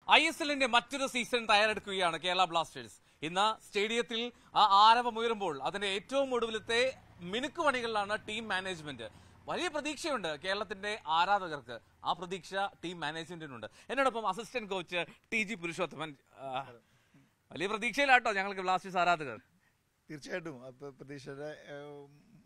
I S എല്ലിന്റെ മറ്റൊരു season തയ്യാറെടുക്കുകയാണ് Kerala Blasters ഇന്ന് സ്റ്റേഡിയത്തിൽ ആ ആരവമുയരുമ്പോൾ അതിന്റെ ഏറ്റവും ഒടുവിലത്തെ മിനുക്കുപണികളിലാണ് ടീം മാനേജ്മെന്റ് വലിയ പ്രതീക്ഷയുണ്ട് കേരളത്തിന്റെ ആരാധകർക്ക് ആ പ്രതീക്ഷ ടീം മാനേജ്മെന്റിനുണ്ട് എന്നോടൊപ്പം assistant coach T G Purushothaman ആ, വലിയ പ്രതീക്ഷയിലാട്ടോ ഞങ്ങൾക്ക് ബ്ലാസ്റ്റേഴ്സ് ആരാധകർ തീർച്ചയായിട്ടും അപ്പൊ പ്രതീക്ഷയുടെ ഏഹ്,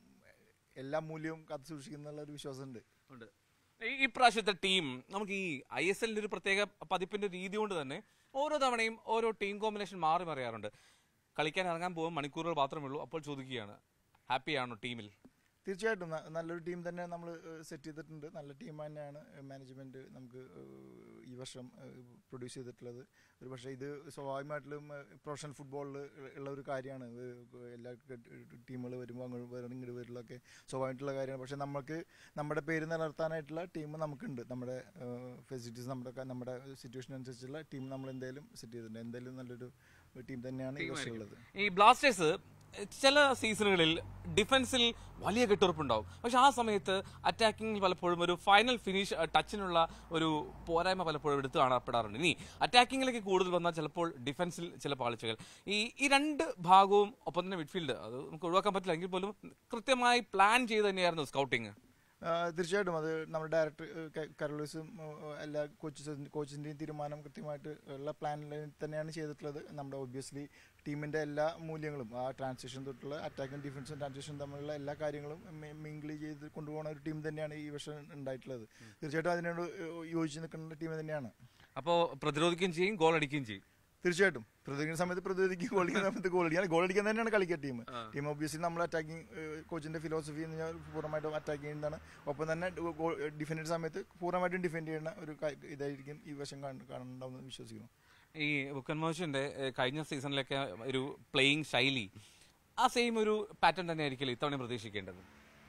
എല്ലാ മൂല്യവും കാത്തു സൂക്ഷിക്കുന്നുള്ള ഒരു വിശ്വാസമുണ്ട് ഉണ്ട് ഈ- ഈ പ്രാവശ്യത്തെ ടീം നമുക്ക് ഈ ഐ എസ് എല്ലിന്റെ ഒരു പ്രത്യേക പതിപ്പിന്റെ രീതി കൊണ്ട് തന്നെ ഓരോ തവണയും ഓരോ ടീം കോമ്പിനേഷൻ മാറി മറിയാറുണ്ട് കളിക്കാൻ ഇറങ്ങാൻ പോകും മണിക്കൂറുകൾ മാത്രമേ ഉള്ളൂ അപ്പോൾ ചോദിക്കുകയാണ് ഹാപ്പിയാണോ ടീമിൽ തീർച്ചയായിട്ടും ന- നല്ലൊരു ടീം തന്നെ നമ്മൾ സെറ്റ് ചെയ്തിട്ടുണ്ട് നല്ല ടീം തന്നെയാണ് മാനേജ്മെന്റ് നമുക്ക് ഏഹ്, ഈ വർഷം പ്രൊഡ്യൂസ് ചെയ്തിട്ടുള്ളത് ഒരു പക്ഷേ ഇത് സ്വാഭാവികമായിട്ടും പ്രൊഫഷണൽ ഫുട്ബോളിൽ ഉള്ള ഒരു കാര്യമാണ് ഇത് എല്ലാ ടീമുകൾ വരുമ്പോൾ അങ്ങോട്ട് വരും ഇങ്ങോട്ട് വരലൊക്കെ സ്വാഭാവികമായിട്ടുള്ള കാര്യമാണ് പക്ഷേ നമുക്ക് നമ്മുടെ പേര് നിലനിർത്താനായിട്ടുള്ള ടീം നമുക്കുണ്ട് നമ്മുടെ ഫെസിലിറ്റീസ് നമ്മുടെ ക- നമ്മുടെ സിറ്റുവേഷൻ അനുസരിച്ചുള്ള ടീം നമ്മൾ എന്തായാലും സെറ്റ് ചെയ്തിട്ടുണ്ട് എന്തായാലും നല്ലൊരു ടീം തന്നെയാണ് ഈ വർഷം ഉള്ളത് ഈ ബ്ലാസ്റ്റേഴ്സ് ചില സീസണുകളിൽ ഡിഫൻസിൽ വലിയ കെട്ടുറപ്പുണ്ടാവും പക്ഷെ ആ സമയത്ത് അറ്റാക്കിങ്ങിൽ പലപ്പോഴും ഒരു ഫൈനൽ ഫിനിഷ് ടച്ചിനുള്ള ഒരു പോരായ്മ പലപ്പോഴും എടുത്തു കാണപ്പെടാറുണ്ട് ഇനി അറ്റാക്കിങ്ങിലേക്ക് കൂടുതൽ വന്നാൽ ചിലപ്പോൾ ഡിഫൻസിൽ ചില പാളിച്ചകൾ ഈ ഈ രണ്ട് ഭാഗവും ഒപ്പം തന്നെ മിഡ്ഫീൽഡ് അത് നമുക്ക് ഒഴിവാക്കാൻ പറ്റില്ല എങ്കിൽ പോലും കൃത്യമായി പ്ലാൻ ചെയ്ത് തന്നെയായിരുന്നു സ്കൗട്ടിങ് ആ, തീർച്ചയായിട്ടും അത് നമ്മുടെ ഡയറക്ടർ കരോളിസും എല്ലാ കോച്ചസ് കോച്ചിൻ്റെയും തീരുമാനം കൃത്യമായിട്ട് ഉള്ള പ്ലാനിൽ തന്നെയാണ് ചെയ്തിട്ടുള്ളത് നമ്മുടെ ഒബ്വിയസ്ലി ടീമിൻ്റെ എല്ലാ മൂല്യങ്ങളും ആ ട്രാൻസിഷൻ തൊട്ടുള്ള അറ്റാക്കും ഡിഫൻസും ട്രാൻസിഷൻ തമ്മിലുള്ള എല്ലാ കാര്യങ്ങളും മിങ്കിൾ ചെയ്ത് കൊണ്ടുപോകുന്ന ഒരു ടീം തന്നെയാണ് ഈ വർഷം ഉണ്ടായിട്ടുള്ളത് തീർച്ചയായിട്ടും അതിനോട് യോജിച്ച് നിൽക്കുന്ന ടീം തന്നെയാണ് അപ്പോൾ പ്രതിരോധിക്കുകയും ചെയ്യും ഗോൾ അടിക്കുകയും ചെയ്യും തീർച്ചയായിട്ടും പ്രതികരിക്കുന്ന സമയത്ത് പ്രതിരോധിക്കും ഗോൾ അടിക്കുന്ന സമയത്ത് ഗോൾ അടിക്കാൻ ഗോൾ അടിക്കാൻ തന്നെയാണ് കളിക്കുക ടീം ടീം ഒബ്വിയസ്ലി നമ്മൾ അറ്റാക്കിംഗ് കോച്ചിന്റെ ഫിലോസഫി എന്ന് പറഞ്ഞാൽ പൂർണ്ണമായിട്ടും അറ്റാക്ക് ചെയ്യുന്നതാണ് ഒപ്പം തന്നെ ഡിഫെൻഡ് ചെയ്യുന്ന സമയത്ത് പൂർണ്ണമായിട്ടും ഡിഫെൻഡ് ചെയ്യുന്ന ഒരു ക- ഇതായിരിക്കും ഈ വശം കാണുന്നുണ്ടാവുമെന്ന് വിശ്വസിക്കുന്നു ഈ ബുക്കൻമോഷന്റെ കഴിഞ്ഞ സീസണിലൊക്കെ ഒരു പ്ലേയിങ് ശൈലി ആ സെയിം ഒരു പാറ്റേൺ തന്നെ ആയിരിക്കില്ല ഇത്തവണ പ്രതീക്ഷിക്കേണ്ടത്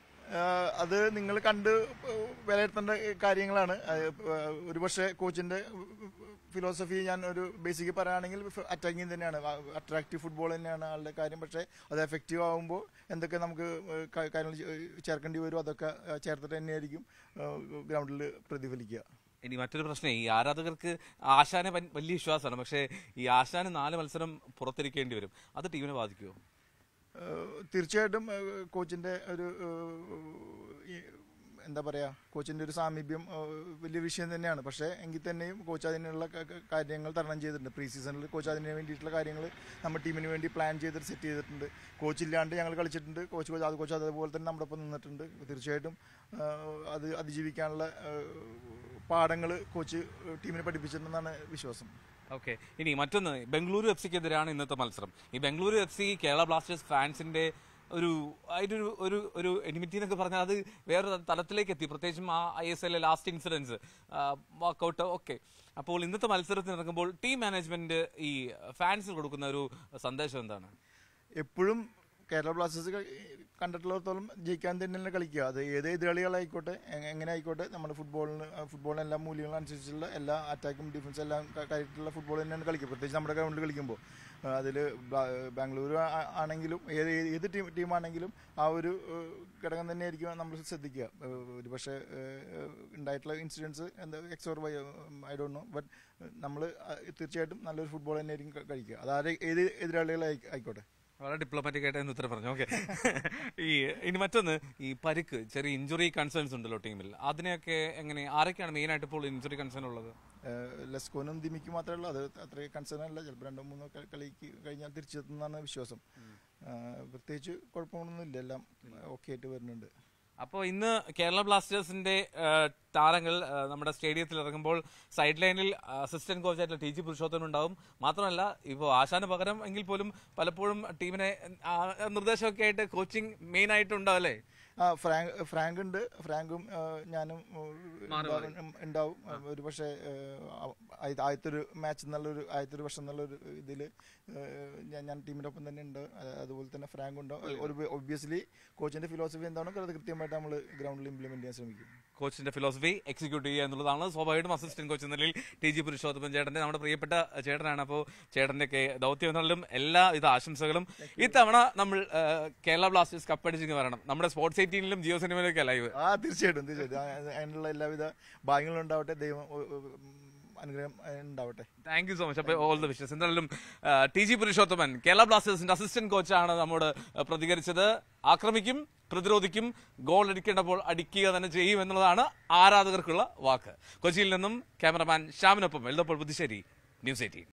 ആഹ് അത് നിങ്ങൾ കണ്ട് വിലയിരുത്തേണ്ട കാര്യങ്ങളാണ് ആഹ് ഒരുപക്ഷെ കോച്ചിന്റെ ഫിലോസഫി ഞാൻ ഒരു ബേസിക് പറയുകയാണെങ്കിൽ അറ്റാക്കിങ് തന്നെയാണ് അട്രാക്റ്റീവ് ഫുട്ബോൾ തന്നെയാണ് ആളുടെ കാര്യം പക്ഷേ അത് എഫക്റ്റീവ് ആകുമ്പോൾ എന്തൊക്കെ നമുക്ക് ക- കാര്യങ്ങൾ ചേ- ചേർക്കേണ്ടി വരും അതൊക്കെ ചേർത്തിട്ട് തന്നെയായിരിക്കും ഗ്രൗണ്ടിൽ പ്രതിഫലിക്കുക ഇനി മറ്റൊരു പ്രശ്നം ഈ ആരാധകർക്ക് ആശാനെ വൻ- വലിയ വിശ്വാസമാണ് പക്ഷേ ഈ ആശാന് നാല് മത്സരം പുറത്തിരിക്കേണ്ടി വരും അത് ടീമിനെ ബാധിക്കുമോ ഏഹ് തീർച്ചയായിട്ടും ഏഹ് കോച്ചിന്റെ ഒരു ഏഹ് ഈ എന്താ പറയാ കോച്ചിന്റെ ഒരു സാമീപ്യം ഏഹ് വലിയ വിഷയം തന്നെയാണ് പക്ഷേ എങ്കിൽ തന്നെയും കോച്ച് അതിനുള്ള ക- ക- കാര്യങ്ങൾ തരണം ചെയ്തിട്ടുണ്ട് പ്രീ സീസണിൽ കോച്ച് അതിന് വേണ്ടിയിട്ടുള്ള കാര്യങ്ങൾ നമ്മുടെ ടീമിന് വേണ്ടി പ്ലാൻ ചെയ്തിട്ട് സെറ്റ് ചെയ്തിട്ടുണ്ട് കോച്ച് ഇല്ലാണ്ട് ഞങ്ങൾ കളിച്ചിട്ടുണ്ട് കോച്ച് കോച്ച് അത് കോച്ച് അതുപോലെ തന്നെ നമ്മുടെ ഒപ്പം നിന്നിട്ടുണ്ട് തീർച്ചയായിട്ടും ഏഹ് അത് അതിജീവിക്കാനുള്ള പാഠങ്ങൾ കോച്ച് ടീമിനെ പഠിപ്പിച്ചിട്ടുണ്ടെന്നാണ് വിശ്വാസം ഓക്കെ ഇനി മറ്റൊന്ന് ബംഗളൂരു എഫ് സിക്കെതിരാണ് ഇന്നത്തെ മത്സരം ഈ Bengaluru F C Kerala Blasters ഫാൻസിന്റെ ഒരു അതിന്റെ ഒരു ഒരു ഒരു എനിമിറ്റി എന്നൊക്കെ പറഞ്ഞാൽ അത് വേറൊരു തലത്തിലേക്ക് എത്തി പ്രത്യേകിച്ചും ആ ഐ എസ് എല്ലിലെ ലാസ്റ്റ് ഇൻസിഡൻസ് വാക്കൗട്ട് ഒക്കെ അപ്പോൾ ഇന്നത്തെ മത്സരത്തിന് ഇറങ്ങുമ്പോൾ ടീം മാനേജ്മെന്റ് ഈ ഫാൻസിന് കൊടുക്കുന്ന ഒരു സന്ദേശം എന്താണ് എപ്പോഴും കേരള ബ്ലാസ്റ്റേഴ്സ് ക- കണ്ടിട്ടുള്ളിടത്തോളം ജയിക്കാൻ തന്നെയല്ലേ കളിക്കുക അത് ഏത് എതിരാളികളായിക്കോട്ടെ എ- എങ്ങനെ ആയിക്കോട്ടെ നമ്മുടെ ഫുട്ബോളിന് ഫുട്ബോളിന് എല്ലാ മൂല്യങ്ങളും അനുസരിച്ചുള്ള എല്ലാ അറ്റാക്കും ഡിഫൻസും എല്ലാം ക- കാര്യത്തിലുള്ള ഫുട്ബോൾ തന്നെയാണ് കളിക്കുക പ്രത്യേകിച്ച് നമ്മുടെ ഗ്രൗണ്ടിൽ കളിക്കുമ്പോൾ അതിൽ ബാംഗ്ലൂർ ആ- ആണെങ്കിലും ഏത് ഏത് ഏത് ടീം ടീമാണെങ്കിലും ആ ഒരു ഏഹ്, ഘടകം തന്നെയായിരിക്കും നമ്മൾ ശ്രദ്ധിക്കുക ഏഹ്, ഒരു പക്ഷേ ഏഹ്, ഉണ്ടായിട്ടുള്ള ഇൻസിഡൻസ് എന്താ എക്സോർ by I don't know but നമ്മൾ തീർച്ചയായിട്ടും നല്ലൊരു ഫുട്ബോൾ തന്നെയായിരിക്കും ക- കളിക്കുക അതാരെ ഏത് എതിരാളികളായി ആയിക്കോട്ടെ വളരെ ഡിപ്ലോമാറ്റിക് ആയിട്ട് എന്ന് ഉത്തരം പറഞ്ഞു ഓക്കെ ഈ ഇനി മറ്റൊന്ന് ഈ പരിക്ക് ചെറിയ ഇഞ്ചുറി കൺസേൺസ് ഉണ്ടല്ലോ ടീമിൽ അതിനെയൊക്കെ എങ്ങനെ ആരൊക്കെയാണ് മെയിൻ ആയിട്ട് ഇപ്പോൾ ഇഞ്ചുറി കൺസേൺ ഉള്ളത് ഏഹ് ലെസ്കോനും ദിമിക്കും മാത്രമേ ഉള്ളൂ അത് അത്ര കൺസേൺ അല്ല ചിലപ്പോൾ രണ്ടോ മൂന്നോ ക- കളിക്ക് കഴിഞ്ഞാൽ തിരിച്ചെത്തുന്നതാണ് വിശ്വാസം ഏഹ് പ്രത്യേകിച്ച് കുഴപ്പമൊന്നുമില്ല എല്ലാം ഓക്കെ ആയിട്ട് വരുന്നുണ്ട് അപ്പോൾ ഇന്ന് കേരള ബ്ലാസ്റ്റേഴ്സിന്റെ ആ, താരങ്ങൾ ആ, നമ്മുടെ സ്റ്റേഡിയത്തിൽ ഇറങ്ങുമ്പോൾ സൈഡ് ലൈനിൽ അസിസ്റ്റന്റ് കോച്ചായിട്ടുള്ള ടി ജി പുരുഷോത്തമൻ ഉണ്ടാവും മാത്രമല്ല ഇപ്പോൾ ആശാന് പകരം എങ്കിൽ പോലും പലപ്പോഴും ടീമിനെ ആ, നിർദ്ദേശമൊക്കെ ആയിട്ട് കോച്ചിങ് മെയിൻ ആയിട്ട് ഉണ്ടാവും അല്ലേ ആ ഫ്രാങ്ക് ഫ്രാങ്ക് ഉണ്ട് ഫ്രാങ്കും ഏഹ് ഞാനും ഏഹ് ഉണ്ടാവും- ഉണ്ടാവും ഒരു പക്ഷേ ആദ്യത്തെ ഒരു മാച്ച് എന്നുള്ളൊരു ആദ്യത്തെ ഒരു വർഷം എന്നുള്ളൊരു ഇതിൽ ഞാൻ ഞാൻ ടീമിൻ്റെ ഒപ്പം തന്നെ ഉണ്ട് അത് അതുപോലെ തന്നെ ഫ്രാങ്ക് ഉണ്ടാവും ഒരു ഒബ്വിയസ്ലി കോച്ചിന്റെ ഫിലോസഫി എന്താണോ അത് കൃത്യമായിട്ട് നമ്മൾ ഗ്രൗണ്ടിൽ ഇംപ്ലിമെന്റ് ചെയ്യാൻ ശ്രമിക്കും കോച്ചിന്റെ ഫിലോസഫി എക്സിക്യൂട്ട് ചെയ്യുക എന്നുള്ളതാണ് സ്വാഭാവികമായിട്ടും അസിസ്റ്റന്റ് കോച്ച് എന്ന നിലയിൽ ടി ജി പുരുഷോത്തമൻ ചേട്ടന്റെ നമ്മുടെ പ്രിയപ്പെട്ട ചേട്ടനാണ് അപ്പോൾ ചേട്ടന്റെ ഒക്കെ ദൗത്യം എന്നുള്ളതും എല്ലാ ഇത് ആശംസകളും ഇത്തവണ നമ്മൾ ആ, കേരള ബ്ലാസ്റ്റേഴ്സ് കപ്പടിച്ചിങ്ങ് വരണം നമ്മുടെ സ്പോർട്സ് എയ്റ്റീനിലും ജിയോ സിനിമയിലൊക്കെ ലൈവ് ആ തീർച്ചയായിട്ടും തീർച്ചയായിട്ടും ആ, അതിനുള്ള എല്ലാവിധ ഭാഗ്യങ്ങളും ഉണ്ടാവട്ടെ ദൈവം ഒ- ഒ- ഉം, അനുഗ്രഹം ഏഹ്, ഉണ്ടാവട്ടെ താങ്ക് യു സോ മച്ച് അപ്പോൾ ഓൾ ദ വിഷസ് എന്തായാലും ടി ജി പുരുഷോത്തമൻ കേരള ബ്ലാസ്റ്റേഴ്സിന്റെ അസിസ്റ്റന്റ് കോച്ചാണ് നമ്മോട് ആ, പ്രതികരിച്ചത് ആക്രമിക്കും പ്രതിരോധിക്കും ഗോൾ അടിക്കേണ്ടപ്പോൾ അടിക്കുക തന്നെ ചെയ്യും എന്നുള്ളതാണ് ആരാധകർക്കുള്ള വാക്ക് കൊച്ചിയിൽ നിന്നും ക്യാമറമാൻ ശ്യാമിനൊപ്പം എഴുതപ്പോൾ പുതുശ്ശേരി ന്യൂസ് എയ്റ്റീൻ